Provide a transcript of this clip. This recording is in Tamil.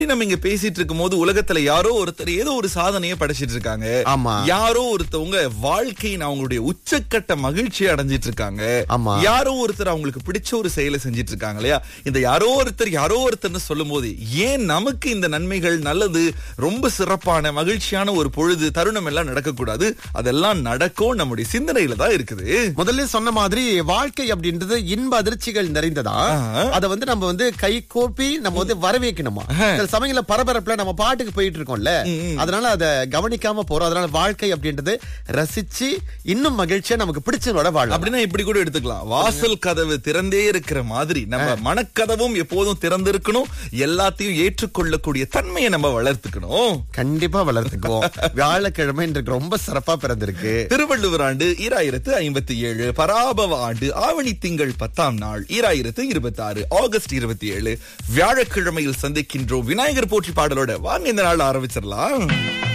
நம்ம இங்க பேசிட்டு இருக்கும் போது உலகத்துல யாரோ ஒருத்தர் ஏதோ ஒரு சாதனையை படைச்சிட்டு இருக்காங்க ஆமா. யாரோ ஒருத்தவங்க வாழ்க்கையின் அவங்களுடைய உச்சக்கட்ட மகிழ்ச்சியை அடைஞ்சிட்டு இருக்காங்க ஆமா. யாரோ ஒருத்தர் அவங்களுக்கு பிடிச்ச ஒரு செயலை செஞ்சிட்டு இருக்காங்க இல்லையா இந்த யாரோ ஒருத்தர் யாரோ ஒருத்தர்னு சொல்லும் போது ஏன் நமக்கு இந்த நன்மைகள் நல்லது ரொம்ப சிறப்பான மகிழ்ச்சியான ஒரு பொழுது தருணம் எல்லாம் நடக்கக்கூடாது அதெல்லாம் நடக்கும் நம்முடைய சிந்தனையில தான் இருக்குது முதல்ல சொன்ன மாதிரி வாழ்க்கை அப்படின்றது இன்ப அதிர்ச்சிகள் நிறைந்ததா ஆஹா. அத வந்து நம்ம வந்து கை கோப்பி நம்ம வந்து வரவேற்கணுமா சில சமயங்கள பரபரப்புல நம்ம பாட்டுக்கு போயிட்டு இருக்கோம்ல அதனால அத கவனிக்காம போறோம் அதனால வாழ்க்கை அப்படின்றது ரசிச்சு இன்னும் மகிழ்ச்சியா நமக்கு பிடிச்சதோட வாழலாம் அப்படின்னா இப்படி கூட எடுத்துக்கலாம் வாசல் கதவு திறந்தே இருக்கிற மாதிரி நம்ம மனக்கதவும் எப்போதும் திறந்திருக்கணும் எல்லாத்தையும் ஏற்றுக்கொள்ளக்கூடிய தன்மையை நம்ம வளர்த்துக்கணும் கண்டிப்பா வளர்த்துக்குவோம் வியாழக்கிழமை இன்றைக்கு ரொம்ப சிறப்பா பிறந்திருக்கு திருவள்ளுவர் ஆண்டு ஈராயிரத்து ஐம்பத்தி ஏழு பராபவ ஆண்டு ஆவணி திங்கள் பத்தாம் நாள் ஈராயிரத்து இருபத்தி ஆறு ஆகஸ்ட் இருபத்தி ஏழு வியாழக்கிழமையில் சந்திக்கின்றோம் விநாயகர் போற்றி பாடலோட வாங்க இந்த நாள் ஆரம்பிச்சிடலாம்